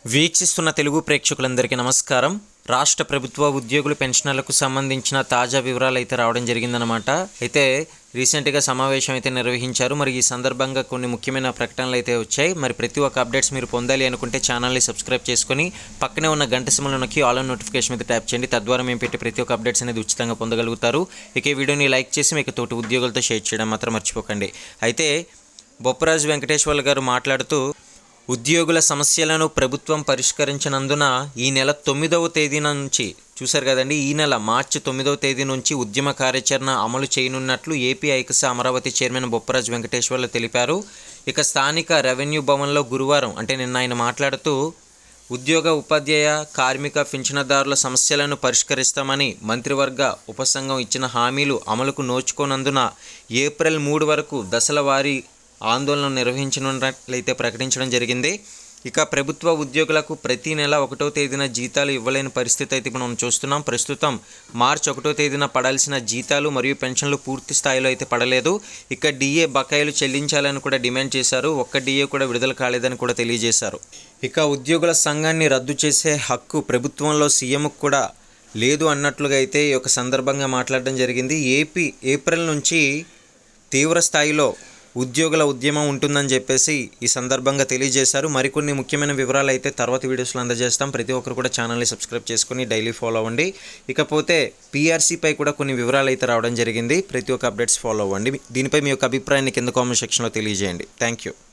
వీక్షిస్తున్న తెలుగు ప్రేక్షకులందరికీ నమస్కారం రాష్ట్ర ప్రభుత్వ ఉద్యోగులు పెన్షనర్లకు సంబంధించిన తాజా వివరాలు అయితే రావడం జరిగిందనమాట అయితే రీసెంట్గా సమావేశం అయితే నిర్వహించారు మరి ఈ సందర్భంగా కొన్ని ముఖ్యమైన ప్రకటనలు అయితే వచ్చాయి మరి ప్రతి ఒక్క అప్డేట్స్ మీరు పొందాలి అనుకుంటే ఛానల్ని సబ్స్క్రైబ్ చేసుకొని పక్కనే ఉన్న గంట సిమ్లో నొక్కి ఆల్ ఆన్ నోటిఫికేషన్ మీద ట్యాప్ చేయండి తద్వారా మేము పెట్టి ప్రతి ఒక్క అప్డేట్స్ అనేది ఉచితంగా పొందగలుగుతారు ఇక ఈ వీడియోని లైక్ చేసి మీకు తోటి ఉద్యోగులతో షేర్ చేయడం మాత్రం మర్చిపోకండి అయితే బొప్పరాజు వెంకటేశ్వర్లు గారు మాట్లాడుతూ ఉద్యోగుల సమస్యలను ప్రభుత్వం పరిష్కరించినందున ఈ నెల తొమ్మిదవ తేదీ నుంచి చూశారు కదండి ఈ నెల మార్చి తొమ్మిదవ తేదీ నుంచి ఉద్యమ కార్యాచరణ అమలు చేయనున్నట్లు ఏపీ ఐకస అమరావతి చైర్మన్ బొప్పరాజు వెంకటేశ్వర్లు తెలిపారు ఇక స్థానిక రెవెన్యూ భవన్లో గురువారం అంటే నిన్న ఆయన మాట్లాడుతూ ఉద్యోగ ఉపాధ్యాయ కార్మిక పింఛనదారుల సమస్యలను పరిష్కరిస్తామని మంత్రివర్గ ఉపసంఘం ఇచ్చిన హామీలు అమలుకు నోచుకోనందున ఏప్రిల్ మూడు వరకు దశల వారీ ఆందోళన నిర్వహించనున్నట్లయితే ప్రకటించడం జరిగింది ఇక ప్రభుత్వ ఉద్యోగులకు ప్రతి నెల ఒకటో తేదీన జీతాలు ఇవ్వలేని పరిస్థితి అయితే ఇప్పుడు మనం చూస్తున్నాం ప్రస్తుతం మార్చి ఒకటో తేదీన పడాల్సిన జీతాలు మరియు పెన్షన్లు పూర్తి స్థాయిలో అయితే పడలేదు ఇక డిఏ బకాయిలు చెల్లించాలని కూడా డిమాండ్ చేశారు ఒక్క డిఏ కూడా విడుదల కాలేదని కూడా తెలియజేశారు ఇక ఉద్యోగుల సంఘాన్ని రద్దు చేసే హక్కు ప్రభుత్వంలో సీఎంకు కూడా లేదు అన్నట్లుగా అయితే ఈ యొక్క సందర్భంగా మాట్లాడడం జరిగింది ఏపీ ఏప్రిల్ నుంచి తీవ్ర స్థాయిలో ఉద్యోగుల ఉద్యమం ఉంటుందని చెప్పేసి ఈ సందర్భంగా తెలియజేశారు మరికొన్ని ముఖ్యమైన వివరాలు అయితే తర్వాత వీడియోస్లో అందజేస్తాం ప్రతి ఒక్కరు కూడా ఛానల్ని సబ్స్క్రైబ్ చేసుకుని డైలీ ఫాలో అవ్వండి ఇకపోతే పీఆర్సీపై కూడా కొన్ని వివరాలు అయితే రావడం జరిగింది ప్రతి ఒక్క అప్డేట్స్ ఫాలో అవ్వండి దీనిపై మీ యొక్క అభిప్రాయాన్ని కింద కామెంట్ సెక్షన్లో తెలియజేయండి థ్యాంక్ యూ